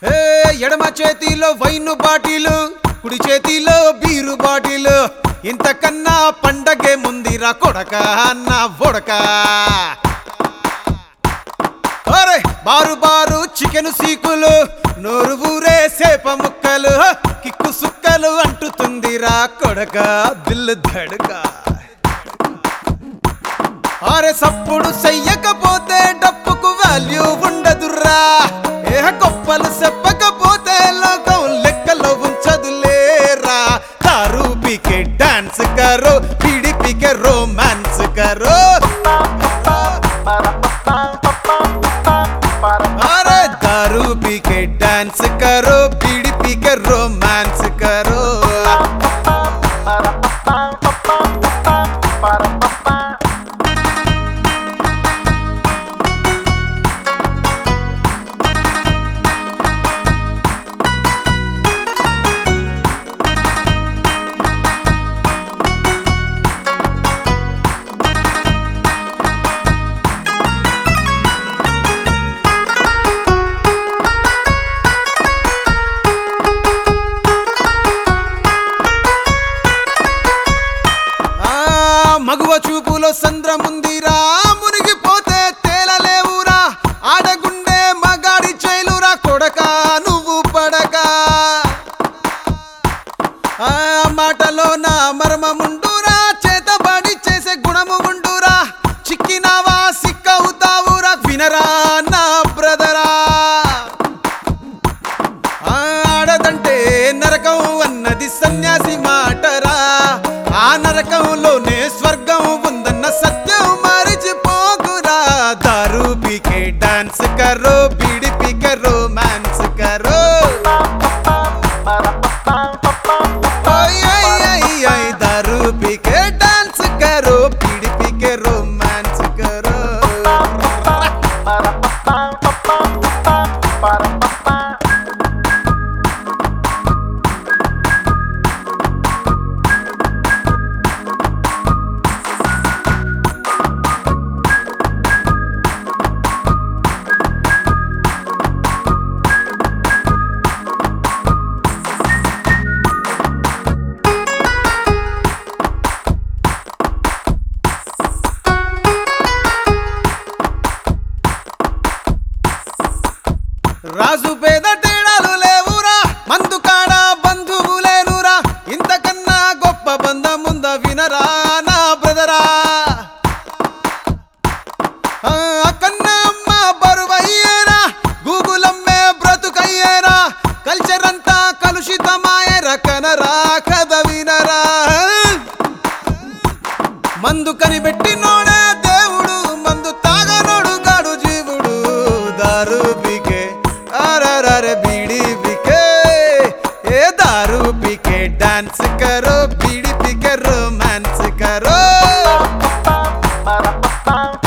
ఏ ఎడమ చేతిలో wine bottle కుడి చేతిలో బీరు బాటిలు ఇంతకన్నా పండగే ముందిరా కొడక అన్న బొడక అరే బారు బారు చికెన్ సీకులు నోరు ఊరే సేప ముక్కలు కిక్కు సుక్కలు అంటుతుందిరా కొడక దిల్లు ధడక అరే సప్పుడు చెయ్యకపోతే డప్పుకు వాల్యూ ఉండదురా ఏ గొప్పలు చెప్పకపోతే లోకం లెక్కలో ఉంచదులేరా దారు పీకే డాన్స్ కరో పీడి పీకే రోమాన్స్ కరో अरे दारू पी के डांस करो बीड़ी पी के रोमांस करो ఆ మగువ చూపులో సంద్రముందిరా మునిగిపోతే తేలలేవురా ఆడగుండే మగాడి చైలురా కొడక నువ్వు పడక ఆ మాటలో నా మర్మముండురా చేతబడి చేసే గుణము ఉండురా చిక్కినావా సిక్కవుతావురా వినరా నా బ్రదరా ఆడదంటే నరకం అన్నది సన్యాసి మాటరా ఆ నరకంలోనే స్వర్గం ఉందన్న సత్యం మరిచిపోకురా దారు పీకే డాన్స్ కరో బీడి పీకే రోమాన్స్ కరో ఓయ్ ఓయ్ ఓయ్ ఓయ్ दारू पी के डांस करो पीड़ी पी के रोमांस करो రాజు పేద తేడాలు లేవురా మందు కాడ బంధువు లేనురా ఇంతకన్నా గొప్ప బంధం ఉందా వినరా నా బ్రదరా ఆ కన్నా అమ్మ బరువయ్యేరా గూగుల్ అమ్మే బ్రతుకయ్యేరా కల్చర్ అంతా కలుషితమాయరా కనరా కథ వినరా మందు కనిపెట్టినోడే దేవుడు మందు తాగనోడు గాడు జీవుడు దారు పీకే అరరే బీడి పీకే ఏ దారు పీకే డాన్స్ కరో బీడి పీకే రోమాన్స్ కరో